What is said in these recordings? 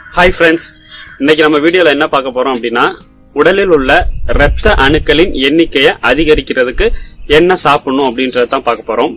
hi friends இன்னைக்கு நம்ம வீடியோல என்ன பார்க்க போறோம் அப்படின்னா உடலில் உள்ள இரத்த அணுக்களின் எண்ணிக்கையை அதிகரிக்கிறதுக்கு என்ன சாப்பிடணும் அப்படின்றத தான் பார்க்க போறோம்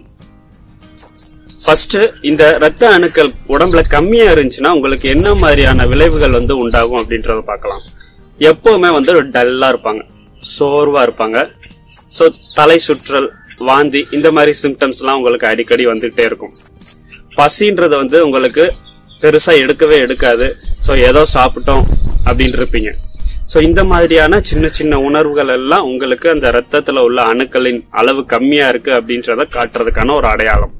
ஃபர்ஸ்ட் இந்த இரத்த அணுக்கள் உடம்புல கம்மியா இருந்துச்சுன்னா உங்களுக்கு என்ன மாதிரியான விளைவுகள் வந்து உண்டாகும் அப்படின்றத பார்க்கலாம் எப்பவுமே வந்து டல்லா இருப்பாங்க சோர்வா இருப்பாங்க ஸோ தலை சுற்றல் வாந்தி இந்த மாதிரி சிம்டம்ஸ் எல்லாம் உங்களுக்கு அடிக்கடி வந்துகிட்டே இருக்கும் பசின்றது வந்து உங்களுக்கு பெருசா எடுக்கவே எடுக்காது ஸோ ஏதோ சாப்பிட்டோம் அப்படின்னு இருப்பீங்க ஸோ இந்த மாதிரியான சின்ன சின்ன உணர்வுகள் எல்லாம் உங்களுக்கு அந்த ரத்தத்துல உள்ள அணுக்களின் அளவு கம்மியா இருக்கு அப்படின்றத காட்டுறதுக்கான ஒரு அடையாளம்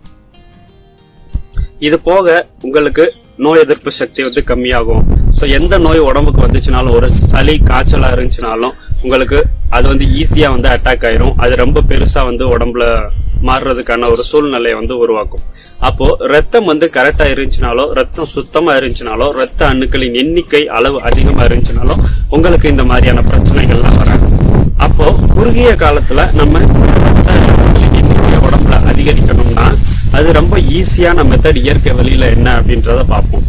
இது போக உங்களுக்கு நோய் எதிர்ப்பு சக்தி வந்து கம்மியாகும் ஸோ எந்த நோய் உடம்புக்கு வந்துச்சுனாலும் ஒரு சளி காய்ச்சலா இருந்துச்சுனாலும் உங்களுக்கு அது வந்து ஈஸியா வந்து அட்டாக் ஆயிரும் அது ரொம்ப பெருசா வந்து உடம்புல மாறுறதுக்கான ஒரு சூழ்நிலையை வந்து உருவாக்கும் அப்போ ரத்தம் வந்து கரெக்டா இருந்துச்சுனாலோ ரத்தம் சுத்தமா இருந்துச்சுனாலோ ரத்த அணுக்களின் எண்ணிக்கை அளவு அதிகமா இருந்துச்சுனாலோ உங்களுக்கு இந்த மாதிரியான பிரச்சனைகள்லாம் வராது அப்போ குறுகிய காலத்துல நம்ம ரத்த அணுக்களின் எண்ணிக்கையை உடம்புல அதிகரிக்கணும்னா அது ரொம்ப ஈஸியான மெத்தட் இயற்கை வழியில என்ன அப்படின்றத பார்ப்போம்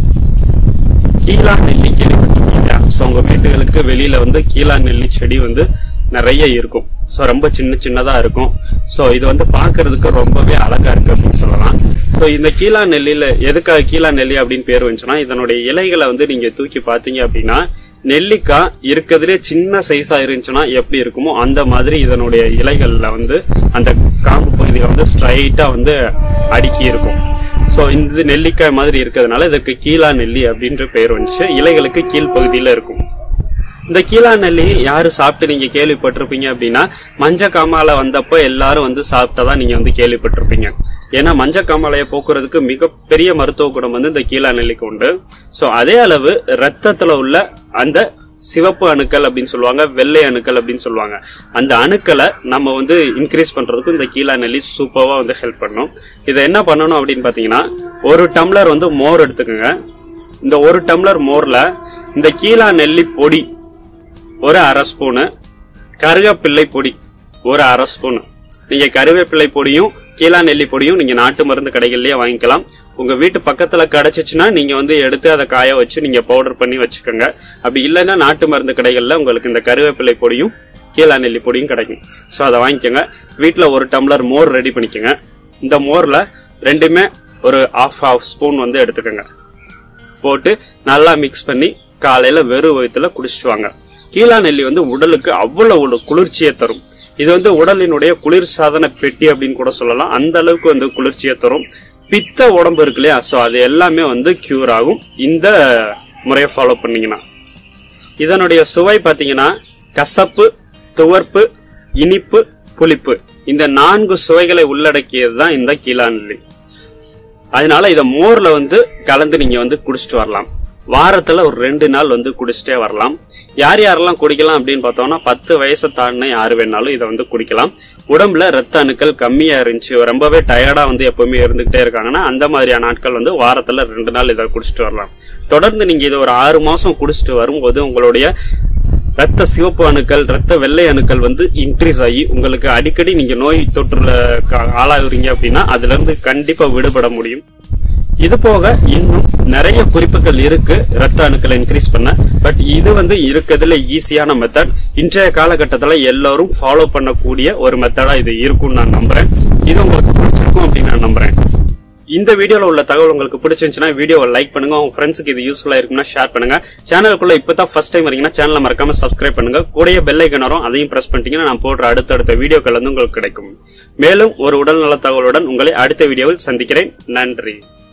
கீழா நெல்லி கேள்விப்பட்டிருக்கீங்க ஸோ உங்க வீட்டுகளுக்கு வெளியில வந்து கீழா நெல்லி செடி வந்து நிறைய இருக்கும் ஸோ ரொம்ப சின்ன சின்னதா இருக்கும் ஸோ இது வந்து பார்க்கிறதுக்கு ரொம்பவே அழகா இருக்கு அப்படின்னு சொல்லலாம் ஸோ இந்த கீழா நெல்லியில எதுக்காக கீழா நெல்லி அப்படின்னு பேர் வந்துச்சுன்னா இதனுடைய இலைகளை வந்து நீங்க தூக்கி பார்த்தீங்க அப்படின்னா நெல்லிக்காய் இருக்கிறதுலே சின்ன சைஸா இருந்துச்சுன்னா எப்படி இருக்குமோ அந்த மாதிரி இதனுடைய இலைகள்ல வந்து அந்த காம்பு பகுதியில வந்து ஸ்ட்ரைட்டா வந்து அடுக்கி இருக்கும் ஸோ இந்த நெல்லிக்காய் மாதிரி இருக்கிறதுனால இதுக்கு கீழா நெல்லி அப்படின்ற பெயர் வந்துச்சு இலைகளுக்கு கீழ் பகுதியில இருக்கும் இந்த கீழா நெல்லி யாரு சாப்பிட்டு நீங்க கேள்விப்பட்டிருப்பீங்க அப்படின்னா மஞ்ச காமால வந்தப்போ எல்லாரும் வந்து சாப்பிட்டதா நீங்க வந்து கேள்விப்பட்டிருப்பீங்க ஏன்னா மஞ்ச காமாலையை போக்குறதுக்கு மிகப்பெரிய மருத்துவ குணம் வந்து இந்த கீழா நெல்லிக்கு உண்டு சோ அதே அளவு ரத்தத்துல உள்ள அந்த சிவப்பு அணுக்கள் அப்படின்னு சொல்லுவாங்க வெள்ளை அணுக்கள் அப்படின்னு சொல்லுவாங்க அந்த அணுக்களை நம்ம வந்து இன்க்ரீஸ் பண்றதுக்கு இந்த கீழா நெல்லி சூப்பரா வந்து ஹெல்ப் பண்ணும் இதை என்ன பண்ணணும் அப்படின்னு பாத்தீங்கன்னா ஒரு டம்ளர் வந்து மோர் எடுத்துக்கோங்க இந்த ஒரு டம்ளர் மோர்ல இந்த கீழா நெல்லி பொடி ஒரு அரை ஸ்பூனு கருவேப்பிள்ளை பொடி ஒரு அரை ஸ்பூனு நீங்க கருவேப்பிள்ளை பொடியும் கீழா நெல்லி பொடியும் நீங்க நாட்டு மருந்து கடைகள்லயே வாங்கிக்கலாம் உங்க வீட்டு பக்கத்துல கிடைச்சிச்சுன்னா நீங்க வந்து எடுத்து அதை காய வச்சு நீங்க பவுடர் பண்ணி வச்சுக்கோங்க அப்படி இல்லைன்னா நாட்டு மருந்து கடைகள்ல உங்களுக்கு இந்த கருவேப்பிலை பொடியும் கீழா நெல்லி பொடியும் கிடைக்கும் ஸோ அதை வாங்கிக்கோங்க வீட்டில் ஒரு டம்ளர் மோர் ரெடி பண்ணிக்கோங்க இந்த மோர்ல ரெண்டுமே ஒரு ஆஃப் ஆஃப் ஸ்பூன் வந்து எடுத்துக்கோங்க போட்டு நல்லா மிக்ஸ் பண்ணி காலையில வெறும் வயிற்றுல குடிச்சிட்டு வாங்க கீழா நெல்லி வந்து உடலுக்கு அவ்வளவு ஒரு குளிர்ச்சியை தரும் இது வந்து உடலினுடைய குளிர் சாதன பெட்டி அப்படின்னு கூட சொல்லலாம் அந்த அளவுக்கு வந்து குளிர்ச்சியை தரும் பித்த உடம்பு இருக்கு இல்லையா ஸோ அது எல்லாமே வந்து கியூர் ஆகும் இந்த முறையை ஃபாலோ பண்ணீங்கன்னா இதனுடைய சுவை பார்த்தீங்கன்னா கசப்பு துவர்ப்பு இனிப்பு புளிப்பு இந்த நான்கு சுவைகளை உள்ளடக்கியது தான் இந்த கீழா நெல்லி அதனால இதை மோர்ல வந்து கலந்து நீங்க வந்து குடிச்சிட்டு வரலாம் வாரத்துல ஒரு ரெண்டு நாள் வந்து குடிச்சிட்டே வரலாம் யார் யாரெல்லாம் குடிக்கலாம் அப்படின்னு பார்த்தோம்னா பத்து வயசை தாண்டின யாரு வேணாலும் இதை வந்து குடிக்கலாம் உடம்புல ரத்த அணுக்கள் கம்மியா இருந்துச்சு ரொம்பவே டயர்டா வந்து எப்பவுமே இருந்துகிட்டே இருக்காங்கன்னா அந்த மாதிரியான நாட்கள் வந்து வாரத்துல ரெண்டு நாள் இதை குடிச்சிட்டு வரலாம் தொடர்ந்து நீங்க இதை ஒரு ஆறு மாசம் குடிச்சிட்டு வரும்போது உங்களுடைய ரத்த சிவப்பு அணுக்கள் ரத்த வெள்ளை அணுக்கள் வந்து இன்க்ரீஸ் ஆகி உங்களுக்கு அடிக்கடி நீங்க நோய் தொற்றுல க- ஆளாகுறீங்க அப்படின்னா அதுல இருந்து கண்டிப்பா விடுபட முடியும் இது போக இன்னும் நிறைய குறிப்புகள் இருக்கு ரத்த அணுக்களை இன்க்ரீஸ் பண்ண பட் இது வந்து இருக்கிறதுல ஈஸியான மெத்தட் இன்றைய காலகட்டத்துல எல்லாரும் ஃபாலோ பண்ணக்கூடிய ஒரு மெத்தடா இது இருக்கும்னு நான் நம்புறேன் இது உங்களுக்கு பிடிச்சிருக்கும் அப்படின்னு நான் நம்புறேன் இந்த வீடியோல உள்ள தகவல் உங்களுக்கு பிடிச்சிருந்துச்சுன்னா வீடியோவை லைக் பண்ணுங்க உங்க ஃப்ரெண்ட்ஸுக்கு இது யூஸ்ஃபுல்லா இருக்கும்னா ஷேர் பண்ணுங்க சேனலுக்குள்ள இப்பதான் ஃபர்ஸ்ட் டைம் வரீங்கன்னா சேனலை மறக்காம சப்ஸ்கிரைப் பண்ணுங்க கூடயே பெல் ஐக்கன் வரும் அதையும் பிரஸ் பண்ணிட்டீங்கன்னா நான் போடுற அடுத்தடுத்த வீடியோக்கள் வந்து உங்களுக்கு கிடைக்கும் மேலும் ஒரு உடல்நல தகவலுடன் உங்களை அடுத்த வீடியோவில் சந்திக்கிறேன் நன்றி